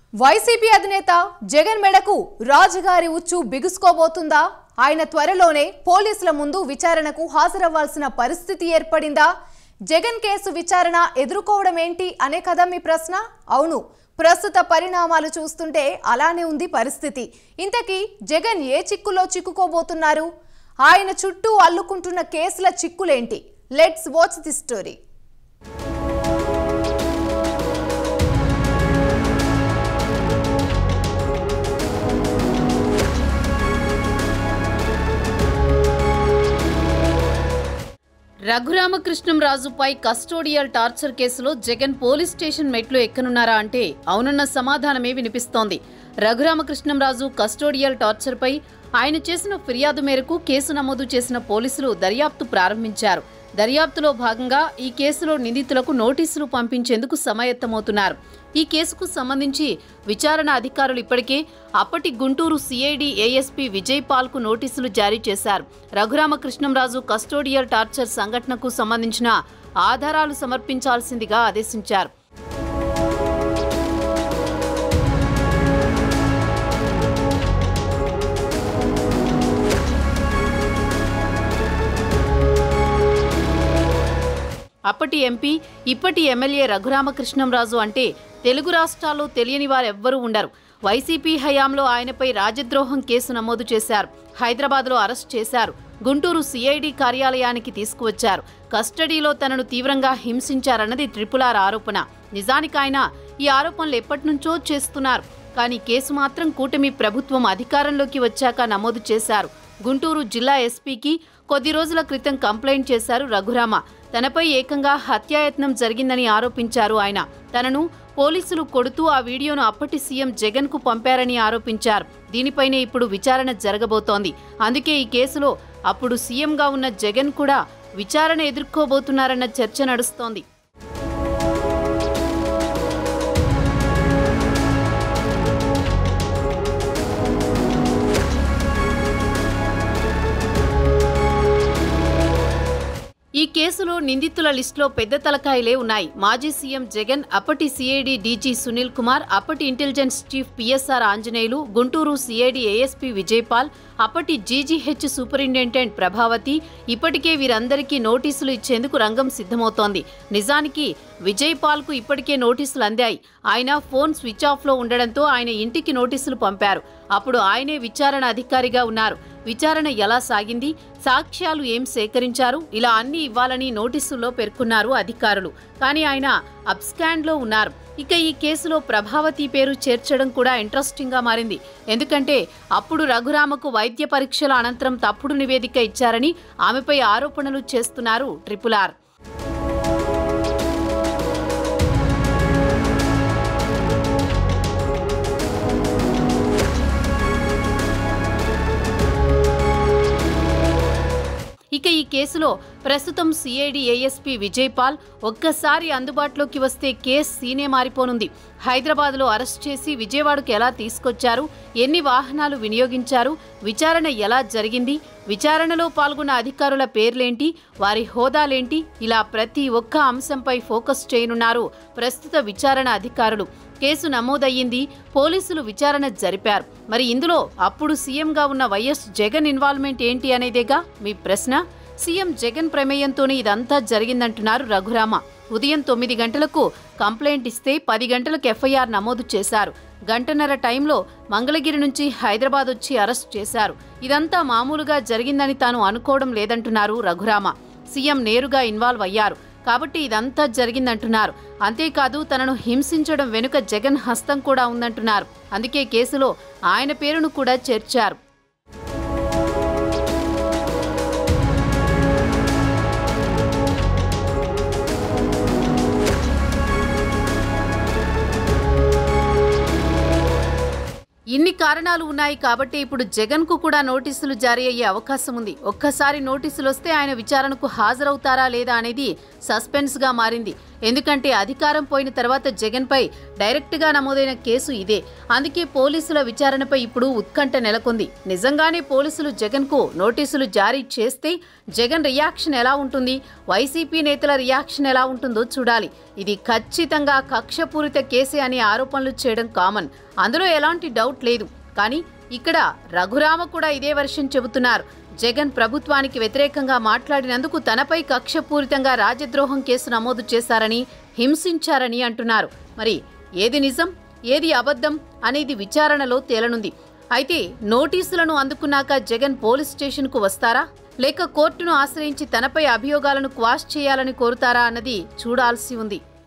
YCP అధినేత జగన్ మెడకు రాజుగారి ఉచ్చు బిగుసుకోబోతుందా ఆయన త్వరలోనే పోలీసుల ముందు విచారణకు హాజరవ్వాల్సిన పరిస్థితి ఏర్పడిందా జగన్ కేసు విచారణ ఎదుర్కోవడం ఏంటి అనే కదా మీ ప్రశ్న అవును ప్రస్తుత పరిణామాలు చూస్తుంటే అలానే ఉంది పరిస్థితి ఇంతకీ జగన్ ఏ చిక్కులో చిక్కుకోబోతున్నారు ఆయన చుట్టూ అల్లుకుంటున్న కేసుల చిక్కులేంటి లెట్స్ వాచ్ ది స్టోరీ రఘురామకృష్ణంరాజుపై కస్టోడియల్ టార్చర్ కేసులో జగన్ పోలీస్ స్టేషన్ మెట్లు ఎక్కనున్నారా అంటే అవునన్న సమాధానమే వినిపిస్తోంది రఘురామకృష్ణంరాజు కస్టోడియల్ టార్చర్పై ఆయన చేసిన ఫిర్యాదు మేరకు కేసు నమోదు చేసిన పోలీసులు దర్యాప్తు ప్రారంభించారు దర్యాప్తులో భాగంగా ఈ కేసులో నిందితులకు నోటీసులు పంపించేందుకు సమాయత్తమవుతున్నారు ఈ కేసుకు సంబంధించి విచారణ అధికారులు ఇప్పటికే అప్పటి గుంటూరు సిఐడి ఏఎస్పీ విజయ్ పాల్కు నోటీసులు జారీ చేశారు రఘురామకృష్ణంరాజు కస్టోడియల్ టార్చర్ సంఘటనకు సంబంధించిన ఆధారాలు సమర్పించాల్సిందిగా ఆదేశించారు అప్పటి ఎంపీ ఇప్పటి ఎమ్మెల్యే రఘురామకృష్ణంరాజు అంటే తెలుగు రాష్ట్రాల్లో తెలియని వారెవ్వరూ ఉండరు వైసీపీ హయాంలో ఆయనపై రాజద్రోహం కేసు నమోదు చేశారు హైదరాబాద్లో అరెస్ట్ చేశారు గుంటూరు సిఐడి కార్యాలయానికి తీసుకువచ్చారు కస్టడీలో తనను తీవ్రంగా హింసించారన్నది ట్రిపుల్ ఆర్ ఆరోపణ నిజానికి ఆయన ఈ ఆరోపణలు ఎప్పటినుంచో చేస్తున్నారు కానీ కేసు మాత్రం కూటమి ప్రభుత్వం అధికారంలోకి వచ్చాక నమోదు చేశారు గుంటూరు జిల్లా ఎస్పీకి కొద్ది రోజుల క్రితం కంప్లైంట్ చేశారు రఘురామ తనపై ఏకంగా హత్యాయత్నం జరిగిందని ఆరోపించారు ఆయన తనను పోలీసులు కొడుతూ ఆ వీడియోను అప్పటి సీఎం జగన్ కు పంపారని ఆరోపించారు దీనిపైనే ఇప్పుడు విచారణ జరగబోతోంది అందుకే ఈ కేసులో అప్పుడు సీఎంగా ఉన్న జగన్ కూడా విచారణ ఎదుర్కోబోతున్నారన్న చర్చ నడుస్తోంది ఈ కేసులో నిందితుల లిస్టులో పెద్ద తలకాయలే ఉన్నాయి మాజీ సీఎం జగన్ అప్పటి సిఐడి డీజీ సునీల్ కుమార్ అప్పటి intelligence chief PSR Anjaneyulu Guntur CID ASP Vijaypal అప్పటి జీజీహెచ్ సూపరింటెండెంట్ ప్రభావతి ఇప్పటికే వీరందరికీ నోటీసులు ఇచ్చేందుకు రంగం సిద్ధమవుతోంది నిజానికి విజయపాల్కు ఇప్పటికే నోటీసులు అందాయి ఆయన ఫోన్ స్విచ్ ఆఫ్లో ఉండడంతో ఆయన ఇంటికి నోటీసులు పంపారు అప్పుడు ఆయనే విచారణ అధికారిగా ఉన్నారు విచారణ ఎలా సాగింది సాక్ష్యాలు ఏం సేకరించారు ఇలా అన్ని ఇవ్వాలని నోటీసుల్లో పేర్కొన్నారు అధికారులు కానీ ఆయన అబ్స్కాండ్లో ఉన్నారు ఇక ఈ కేసులో ప్రభావతి పేరు చేర్చడం కూడా ఇంట్రెస్టింగ్గా మారింది ఎందుకంటే అప్పుడు రఘురామకు వైద్య పరీక్షల అనంతరం తప్పుడు నివేదిక ఇచ్చారని ఆమెపై ఆరోపణలు చేస్తున్నారు ట్రిపుల్ ఆర్ ఇక ఈ కేసులో ప్రస్తుతం సిఐడి ఏఎస్పీ విజయపాల్ ఒక్కసారి అందుబాటులోకి వస్తే కేసు సీనే మారిపోనుంది హైదరాబాద్లో అరెస్ట్ చేసి విజయవాడకు ఎలా తీసుకొచ్చారు ఎన్ని వాహనాలు వినియోగించారు విచారణ ఎలా జరిగింది విచారణలో పాల్గొన్న అధికారుల పేర్లేంటి వారి హోదాలేంటి ఇలా ప్రతి ఒక్క అంశంపై ఫోకస్ చేయనున్నారు ప్రస్తుత విచారణ అధికారులు కేసు నమోదయ్యింది పోలీసులు విచారణ జరిపారు మరి ఇందులో అప్పుడు సీఎంగా ఉన్న వైఎస్ జగన్ ఇన్వాల్వ్మెంట్ ఏంటి అనేదేగా మీ ప్రశ్న సీఎం జగన్ ప్రమేయంతోనే ఇదంతా జరిగిందంటున్నారు రఘురామ ఉదయం తొమ్మిది గంటలకు కంప్లైంట్ ఇస్తే పది గంటలకు ఎఫ్ఐఆర్ నమోదు చేశారు గంటన్నర టైంలో మంగళగిరి నుంచి హైదరాబాద్ వచ్చి అరెస్ట్ చేశారు ఇదంతా మామూలుగా జరిగిందని తాను అనుకోవడం లేదంటున్నారు రఘురామ సీఎం నేరుగా ఇన్వాల్వ్ అయ్యారు కాబట్టి ఇదంతా జరిగిందంటున్నారు అంతేకాదు తనను హింసించడం వెనుక జగన్ హస్తం కూడా ఉందంటున్నారు అందుకే కేసులో ఆయన పేరును కూడా చేర్చారు ఇన్ని కారణాలు ఉన్నాయి కాబట్టి ఇప్పుడు జగన్ కు కూడా నోటీసులు జారీ అయ్యే అవకాశం ఉంది ఒక్కసారి నోటీసులు వస్తే ఆయన విచారణకు హాజరవుతారా లేదా అనేది సస్పెన్స్ గా మారింది ఎందుకంటే అధికారం పోయిన తర్వాత జగన్పై డైరెక్ట్గా నమోదైన కేసు ఇదే అందుకే పోలీసుల విచారణపై ఇప్పుడు ఉత్కంఠ నెలకొంది నిజంగానే పోలీసులు జగన్కు నోటీసులు జారీ చేస్తే జగన్ రియాక్షన్ ఎలా ఉంటుంది వైసీపీ నేతల రియాక్షన్ ఎలా ఉంటుందో చూడాలి ఇది ఖచ్చితంగా కక్షపూరిత కేసే అనే ఆరోపణలు చేయడం కామన్ అందులో ఎలాంటి డౌట్ లేదు కానీ ఇక్కడ రఘురామ కూడా ఇదే వర్షం చెబుతున్నారు జగన్ ప్రభుత్వానికి వ్యతిరేకంగా మాట్లాడినందుకు తనపై కక్షపూరితంగా రాజద్రోహం కేసు నమోదు చేశారని హింసించారని అంటున్నారు మరి ఏది నిజం ఏది అబద్ధం అనేది విచారణలో తేలనుంది అయితే నోటీసులను అందుకున్నాక జగన్ పోలీస్ స్టేషన్కు వస్తారా లేక కోర్టును ఆశ్రయించి తనపై అభియోగాలను క్వాష్ చేయాలని కోరుతారా అన్నది చూడాల్సి ఉంది